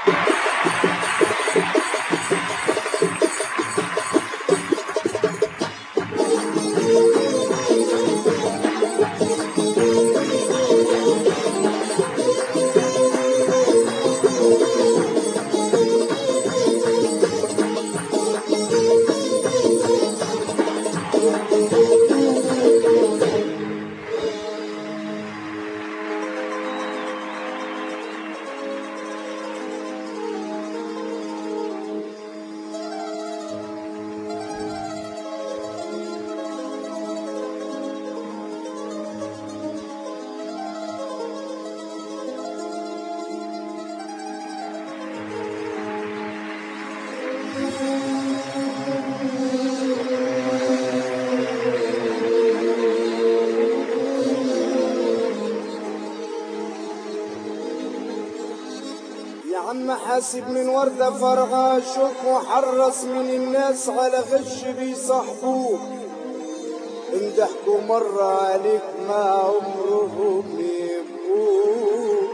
يا عم حاسب من وردة فرغة شوك وحرص من الناس على غش بيصاحبوك ان ضحكوا مرة عليك ما عمرهم يبقوك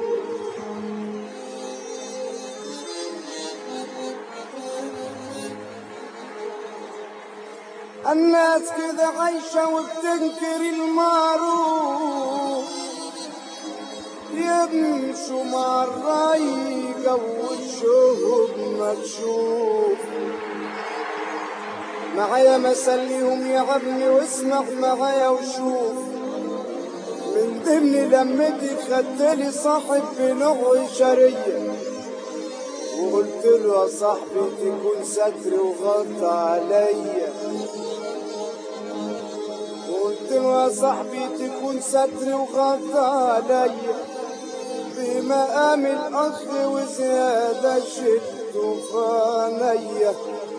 الناس كده عايشة وبتنكر المعروف يمشوا مع الرايقة ووشهم مكشوف معايا مسليهم يا عمي واسمع معايا وشوف من ضمن لمتي خدتلي صاحب بنوع شرية وقلت له يا صاحبي تكون ستري وغطى عليا وقلت له يا صاحبي تكون ستري وغطى عليا بمقام الأخ وزيادة شلته فانية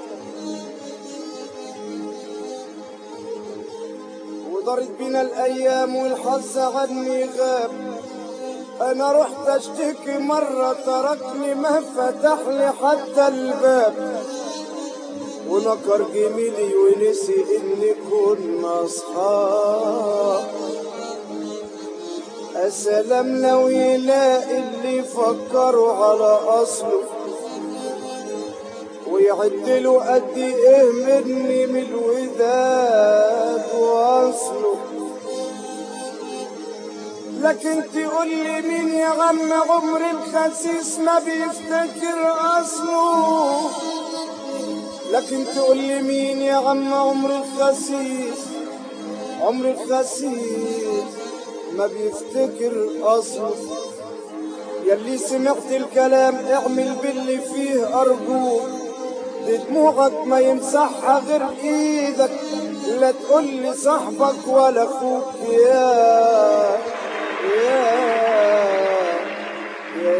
ودارت بينا الأيام والحظ عني غاب أنا رحت أشتكي مرة تركني ما فتح لي حتى الباب ونكر جميلي ونسي إن كنا أصحاب السلام لو يلاقي اللي فكروا على أصله ويعدلوا قد إيه مني من الوداد وأصله لكن تقول لي مين يا عم عمر الخسيس ما بيفتكر أصله لكن تقول لي مين يا عم عمر الخسيس عمر الخسيس ما بيفتكر أصله يلي سمعت الكلام اعمل باللي فيه أرجوك دي دموعك ما يمسحها غير ايدك لا تقول لي صاحبك ولا اخوك يا يا يا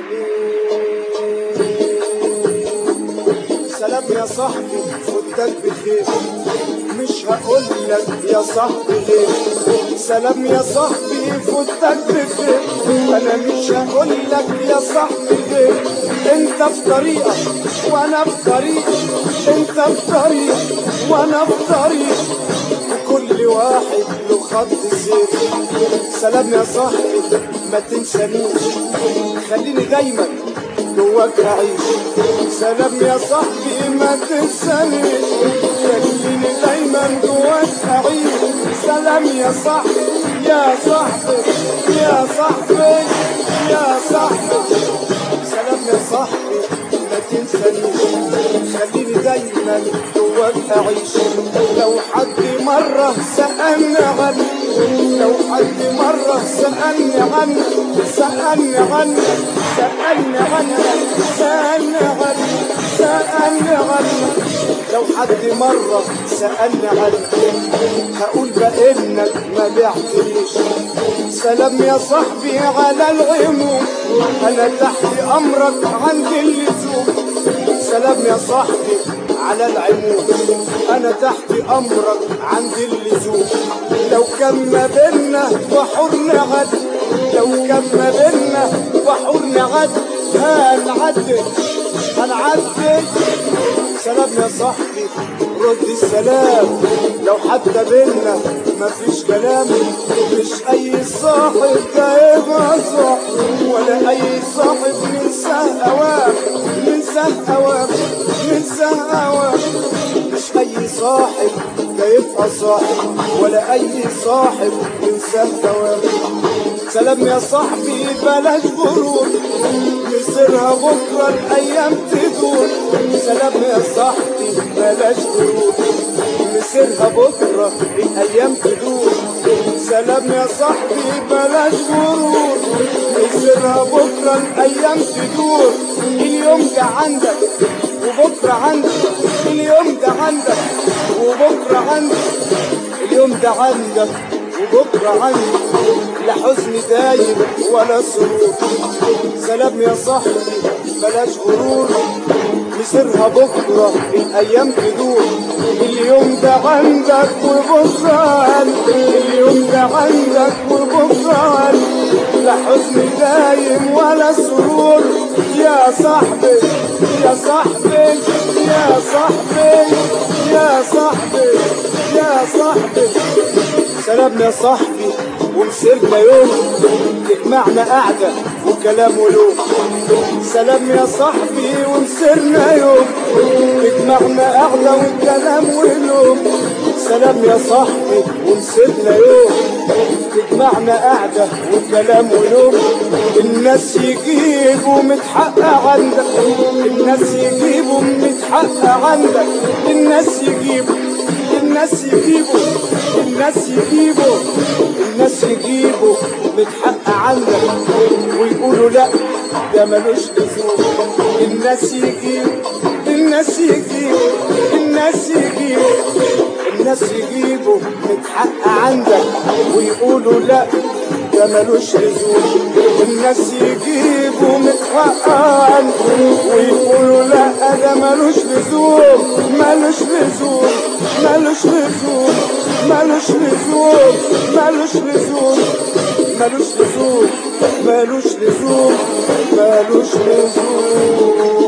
ليه سلام يا صاحبي فوتك بخير مش هقول لك يا صاحبي غير سلام يا صاحبي فوتك بخير انا مش هقول لك يا صاحبي غير انت في طريقك وانا في طريقي انت في طريق وانا في طريق كل واحد له خط سير سلام يا صاحبي ما تنسانيش خليني دايما جواك اعيش سلام يا صاحبي ما تنسانيش خليني دايما جواك اعيش سلام يا صاحبي يا صاحبي يا صاحبي يا صاحبي سلام يا صاحبي ما تنسانيش خليني دايما جواك اعيش لو حد مرة سألني عنك لو حد مرة سألني عنك سألني عنك سألني عنك سألني عنك سألني عنك لو حد مرة سألني عنك هقول بإنك ما بعتنيش سلام يا صاحبي على العموم أنا تحت أمرك عند اللزوم سلام يا صاحبي على العموم انا تحت امرك عند اللزوم لو كان ما بينا بحور نعد لو كان ما بينا بحور نعد هنعدي هنعدي سلام يا صاحبي رد السلام لو حتى بينا مفيش كلام مش اي صاحب ده يبقى صاحب ولا اي صاحب ننساه اوام ننساه اوام ننساه اوام مش اي صاحب ده يبقى صاحب ولا اي صاحب ننساه اوام سلام يا صاحبي بلاش غرور نسيرها بكرة الأيام تدور سلام يا صاحبي بلاش غرور نسيرها بكرة الأيام تدور سلام يا صاحبي بلاش غرور نسيرها بكرة الأيام تدور اليوم ده عندك وبكرة عندك اليوم ده عندك وبكرة عندك اليوم ده عندك وبكرة عندك لا حزن دايم ولا سرور سلام يا صاحبي بلاش غرور مسيرها بكرة الأيام تدور اليوم ده عندك وبكرة عندك اليوم ده عندك وبكرة عندك لا حزن دايم ولا سرور يا صاحبي يا صاحبي يا صاحبي يا صاحبي يا صاحبي سلام يا صاحبي ومسيرنا يوم تجمعنا قعدة وكلام ولوم سلام يا صاحبي ومسيرنا يوم تجمعنا قعدة وكلام ولوم سلام يا صاحبي ومسيرنا يوم تجمعنا قعدة وكلام ولوم الناس يجيبوا متحقق عندك الناس يجيبوا متحقق عندك الناس يجيبوا الناس يجيبوا الناس يجيبوا الناس يجيبوا متحقق عندك ويقولوا لا ده ملوش لزوم الناس يجيبوا الناس يجيبوا الناس يجيبوا الناس يجيبوا متحقق عندك ويقولوا لا ده ملوش لزوم الناس يجيبوا متحقق عندك ويقولوا لا ده ملوش لزوم ملوش لزوم ملوش لزوم ملوش لزوم ملوش لزوم ملوش لزوم ملوش لزوم ملوش لزوم